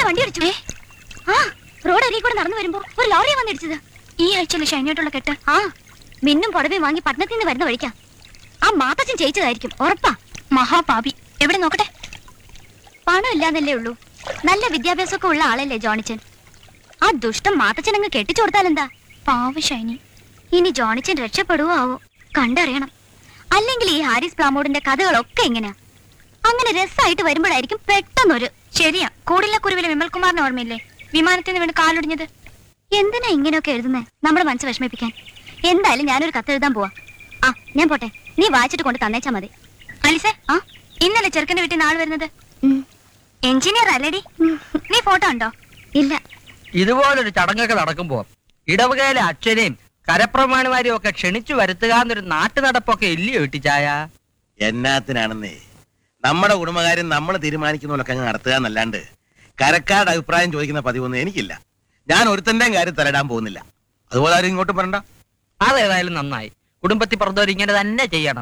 വണ്ടി അടിച്ചു ആ റോഡ് അരികെ കൂടെ നടന്നു വരുമ്പോ ഒരു ലോറിയാ വന്നിടിച്ചത് ഈ ആഴ്ചയിലെ ഷൈനായിട്ടുള്ള കെട്ട് ആ മിന്നും പുടവയും വാങ്ങി പട്ടണത്തിൽ നിന്ന് വരുന്ന വഴിക്കാ ആ മാത്തച്ഛൻ ജയിച്ചതായിരിക്കും ഉറപ്പാ മഹാപാപി എവിടെ നോക്കട്ടെ പണം ഇല്ലാന്നല്ലേ ഉള്ളൂ നല്ല വിദ്യാഭ്യാസമൊക്കെ ഉള്ള ആളല്ലേ ജോണിച്ചൻ ആ ദുഷ്ടം മാത്തച്ഛൻ അങ്ങ് കെട്ടിച്ചു കൊടുത്താലെന്താ പാവ ഷൈനി ഇനി ജോണിച്ചൻ രക്ഷപ്പെടുവോ ആവോ കണ്ടറിയണം അല്ലെങ്കിൽ ഈ ഹാരിസ് പ്ലാമോഡിന്റെ കഥകളൊക്കെ എങ്ങനെയാ അങ്ങനെ രസമായിട്ട് വരുമ്പോഴായിരിക്കും പെട്ടെന്നൊരു ശരിയാ കൂടില്ല കുരുവിലെ വിമൽകുമാറിന് ഓർമ്മയില്ലേ വിമാനത്തിൽ നിന്ന് വീണ് കാലൊടിഞ്ഞത് എന്തിനാ ഇങ്ങനെയൊക്കെ എഴുതുന്നേ നമ്മുടെ മനസ്സ് വിഷമിപ്പിക്കാൻ എന്തായാലും ഞാനൊരു കത്ത് എഴുതാൻ പോവാ ആ ഞാൻ പോട്ടെ നീ വായിച്ചിട്ട് കൊണ്ട് തന്നേച്ചാ മതി അലിസേ ആ ഇന്നലെ ചെറുക്കന്റെ വീട്ടിൽ നാൾ വരുന്നത് എഞ്ചിനീയർ അല്ലേടി നീ ഫോട്ടോ ഉണ്ടോ ഇല്ല ഇതുപോലൊരു ചടങ്ങൊക്കെ നടക്കുമ്പോ ഇടവകയിലെ അച്ഛനെയും കരപ്രമാണിമാരെയും ഒക്കെ ക്ഷണിച്ചു വരുത്തുക എന്നൊരു നാട്ടു നടപ്പൊക്കെ ഇല്ലയോ ഇട്ടിച്ചായ എന്നാത്തിനാണെന്നേ നമ്മുടെ കുടുംബകാര്യം നമ്മൾ തീരുമാനിക്കുന്നതൊക്കെ അങ്ങ് നടത്തുക എന്നല്ലാണ്ട് കരക്കാരുടെ അഭിപ്രായം ചോദിക്കുന്ന പതിവൊന്നും എനിക്കില്ല ഞാൻ ഒരുത്തന്റെയും കാര്യം തലയിടാൻ പോകുന്നില്ല അതുപോലെ ആരും ഇങ്ങോട്ട് പറയണ്ട അതേതായാലും നന്നായി കുടുംബത്തിൽ പറഞ്ഞവർ ഇങ്ങനെ തന്നെ ചെയ്യണം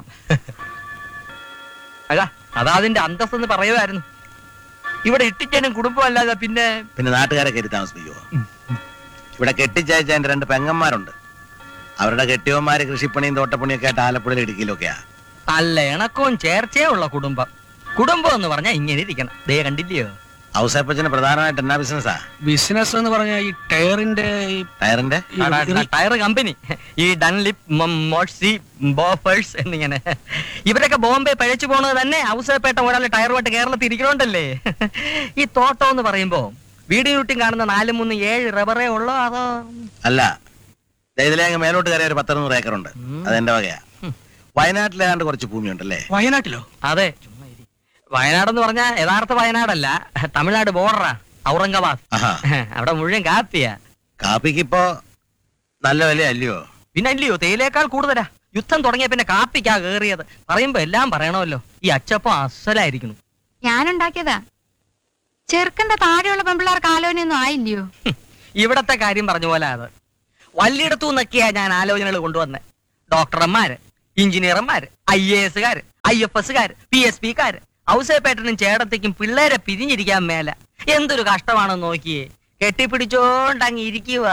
അതാ അതാ അതിന്റെ അന്തസ്സെന്ന് പറയുമായിരുന്നു ഇവിടെ ഇട്ടിച്ചനും കുടുംബം അല്ലാതെ പിന്നെ പിന്നെ നാട്ടുകാരെ കയറി താമസിപ്പിക്കുവോ ഇവിടെ കെട്ടിച്ചയച്ച എന്റെ രണ്ട് പെങ്ങന്മാരുണ്ട് അവരുടെ കെട്ടിയവന്മാര് കൃഷിപ്പണിയും തോട്ടപ്പണിയൊക്കെ ആയിട്ട് ആലപ്പുഴയിൽ ഇടുക്കിയിലൊക്കെയാ നല്ല ഇണക്കവും ചേർച്ചയും ഉള്ള കുടുംബം കുടുംബം എന്ന് പറഞ്ഞാൽ ഇങ്ങനെ ഇരിക്കണം ദേ കണ്ടില്ലയോ ഔസേപ്പച്ചന് പ്രധാനമായിട്ട് എന്നാ ബിസിനസ്സാ ബിസിനസ് എന്ന് പറഞ്ഞാൽ ഈ ടയറിന്റെ ഈ ടയറിന്റെ ഈ ടയർ കമ്പനി ഈ ഡൺലിപ്പ് മോഴ്സി ബോഫേഴ്സ് എന്നിങ്ങനെ ഇവരൊക്കെ ബോംബെ പഴച്ചു പോണത് തന്നെ ഔസേപ്പേട്ട ഒരാൾ ടയറുമായിട്ട് കേരളത്തിൽ ഇരിക്കണോണ്ടല്ലേ ഈ തോട്ടം എന്ന് പറയുമ്പോ വീടിന് ചുറ്റും കാണുന്ന നാല് മൂന്ന് ഏഴ് റബ്ബറേ ഉള്ളോ അതോ അല്ല ദേ ഇതിലെ അങ്ങ് മേലോട്ട് കയറിയ ഒരു പത്തറുന്നൂറ് ഏക്കറുണ്ട് ഉം. അതെന്റെ വകയാ വയനാട്ടിലേതാണ്ട് കുറച്ച് ഭൂമിയുണ്ടല്ലേ വയനാട്ടിലോ അതെ വയനാടെന്ന് പറഞ്ഞാൽ യഥാർത്ഥ വയനാടല്ല തമിഴ്നാട് ബോർഡറാ ഔറംഗാബാദ് ആഹാ അവിടെ മുഴുവൻ കാപ്പിയാ കാപ്പിക്കിപ്പോ നല്ല വില അല്ലയോ പിന്നെ അല്ലയോ തേയിലേക്കാൾ കൂടുതലാ യുദ്ധം തുടങ്ങിയ പിന്നെ കാപ്പിക്കാ കേറിയത് പറയുമ്പോ എല്ലാം പറയണമല്ലോ ഈ അച്ചപ്പം അസലായിരിക്കുന്നു ഞാനുണ്ടാക്കിയതാ ചെറുക്കന്റെ താഴെയുള്ള പെമ്പിള്ളാർക്ക് ആലോചനയൊന്നും ആയില്ലയോ ഹും, ഇവിടത്തെ കാര്യം പറഞ്ഞ പോലെ അത് വല്ലിടത്തു നിന്നൊക്കെയാ ഞാൻ ആലോചനകൾ കൊണ്ടുവന്നത് ഡോക്ടർമാര് എഞ്ചിനീയർമാര് ഐ എ എസുകാര് ഐ എഫ് എസുകാര് പി എസ് പിക്കാര് ഔസേപ്പേട്ടനും ചേട്ടത്തേക്കും പിള്ളേരെ പിരിഞ്ഞിരിക്കാൻ മേല എന്തൊരു കഷ്ടമാണെന്ന് നോക്കിയേ കെട്ടിപ്പിടിച്ചോണ്ട് അങ്ങ് ഇരിക്കുക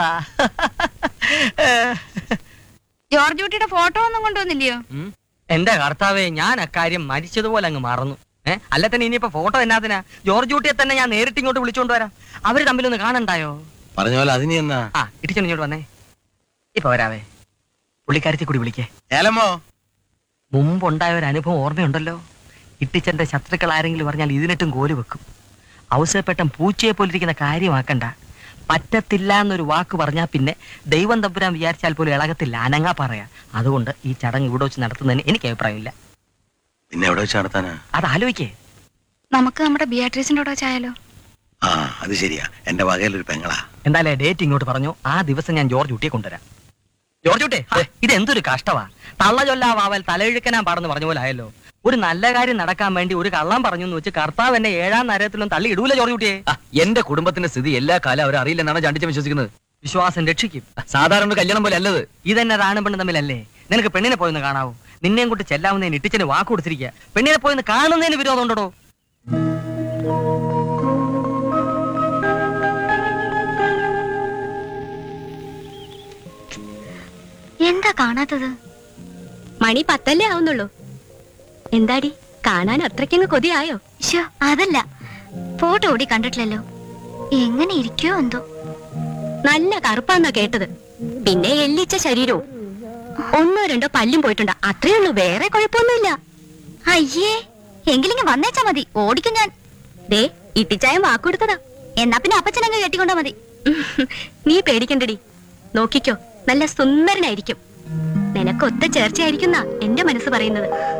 ജോർജ് കുട്ടിയുടെ ഫോട്ടോ ഒന്നും കൊണ്ടുവന്നില്ലയോ എന്റെ കർത്താവേ ഞാൻ അക്കാര്യം മരിച്ചതുപോലെ അങ്ങ് മറന്നു ഏഹ് അല്ല തന്നെ ഇനിയിപ്പോ ഫോട്ടോ എന്നാത്തിനാ ജോർജ് കുട്ടിയെ തന്നെ ഞാൻ നേരിട്ട് ഇങ്ങോട്ട് വിളിച്ചോണ്ട് വരാം അവര് തമ്മിലൊന്ന് കാണണ്ടായോ പറഞ്ഞ പോലെ അതിനി എന്നാ ആ ഇടിച്ചോണ്ട് ഇങ്ങോട്ട് വന്നേ ഇപ്പൊ വരാവേ പുള്ളിക്കാരത്തി കൂടി വിളിക്കേ ഏലമോ മുമ്പുണ്ടായ ഒരു അനുഭവം ഓർമ്മയുണ്ടല്ലോ ഇട്ടിച്ചന്റെ ശത്രുക്കൾ ആരെങ്കിലും പറഞ്ഞാൽ ഇതിനിട്ടും കോല് വെക്കും ഔസേപ്പെട്ടൻ പൂച്ചയെ പോലിരിക്കുന്ന കാര്യമാക്കണ്ട പറ്റത്തില്ല എന്നൊരു വാക്ക് പറഞ്ഞാൽ പിന്നെ ദൈവം തമ്പുരാൻ വിചാരിച്ചാൽ പോലും ഇളകത്തില്ല അനങ്ങാ പറയാ അതുകൊണ്ട് ഈ ചടങ്ങ് ഇവിടെ വെച്ച് നടത്തുന്നതിന് എനിക്ക് അഭിപ്രായമില്ല പിന്നെ എവിടെ വെച്ച് നടത്താനാ അത് ആലോചിക്കേ നമുക്ക് നമ്മുടെ ബിയാട്രീസിന്റെ കൂടെ വെച്ചായാലോ ആ അത് ശരിയാ എന്റെ വകയിലൊരു പെങ്ങളാ എന്തായാലും ഡേറ്റ് ഇങ്ങോട്ട് പറഞ്ഞു ആ ദിവസം ഞാൻ ജോർജ് കുട്ടിയെ കൊണ്ടുവരാം ജോർജ് കുട്ടി ഇത് എന്തൊരു കഷ്ടവാ തള്ള ചൊല്ലാവാവൽ തലയിഴുക്കനാൻ പാടെന്ന് പറഞ്ഞ പോലെ ആയല്ലോ ഒരു നല്ല കാര്യം നടക്കാൻ വേണ്ടി ഒരു കള്ളം പറഞ്ഞു എന്ന് വെച്ച് കർത്താവ് എന്നെ ഏഴാം നരകത്തിലും തള്ളി ഇടൂല ജോർജ് കുട്ടിയെ എന്റെ കുടുംബത്തിന്റെ സ്ഥിതി എല്ലാ കാലം അവർ അറിയില്ലെന്നാണ് ചാണ്ടിച്ച വിശ്വസിക്കുന്നത് വിശ്വാസം രക്ഷിക്കും സാധാരണ ഒരു കല്യാണം പോലെ അല്ലത് ഇതെന്നെ ആണും പെണ്ണും തമ്മിലല്ലേ നിനക്ക് പെണ്ണിനെ പോയിന്ന് കാണാവൂ നിന്നെയും കൂട്ടി ചെല്ലാവുന്നതിന് ഇട്ടിച്ചന് വാക്ക് കൊടുത്തിരിക്കുക പെണ്ണിനെ പോയിന്ന് കാണുന്നതിന് വിരോധം ഉണ്ടോ എന്താ കാണാത്തത് മണി പത്തല്ലേ ആവുന്നുള്ളൂ എന്താടി കാണാൻ അത്രയ്ക്കങ്ങ് കൊതിയായോ അതല്ല ഫോട്ടോ ഓടി കണ്ടിട്ടില്ലല്ലോ എങ്ങനെ ഇരിക്കോ എന്തോ നല്ല കറുപ്പാന്നാ കേട്ടത് പിന്നെ എല്ലിച്ച ശരീരവും ഒന്നോ രണ്ടോ പല്ലും പോയിട്ടുണ്ട് അത്രേ ഉള്ളൂ വേറെ കുഴപ്പമൊന്നുമില്ല അയ്യേ എങ്കിലിങ്ങ് വന്നേച്ചാ മതി ഓടിക്കും ഞാൻ ദേ ഇട്ടിച്ചായം വാക്കുകൊടുത്തതാ എന്നാ പിന്നെ അപ്പച്ചനങ്ങ് കെട്ടിക്കൊണ്ടാ മതി നീ പേടിക്കണ്ടടി നോക്കിക്കോ നല്ല സുന്ദരനായിരിക്കും നിനക്കൊത്ത ചേർച്ചയായിരിക്കുന്ന എന്റെ മനസ്സ് പറയുന്നത്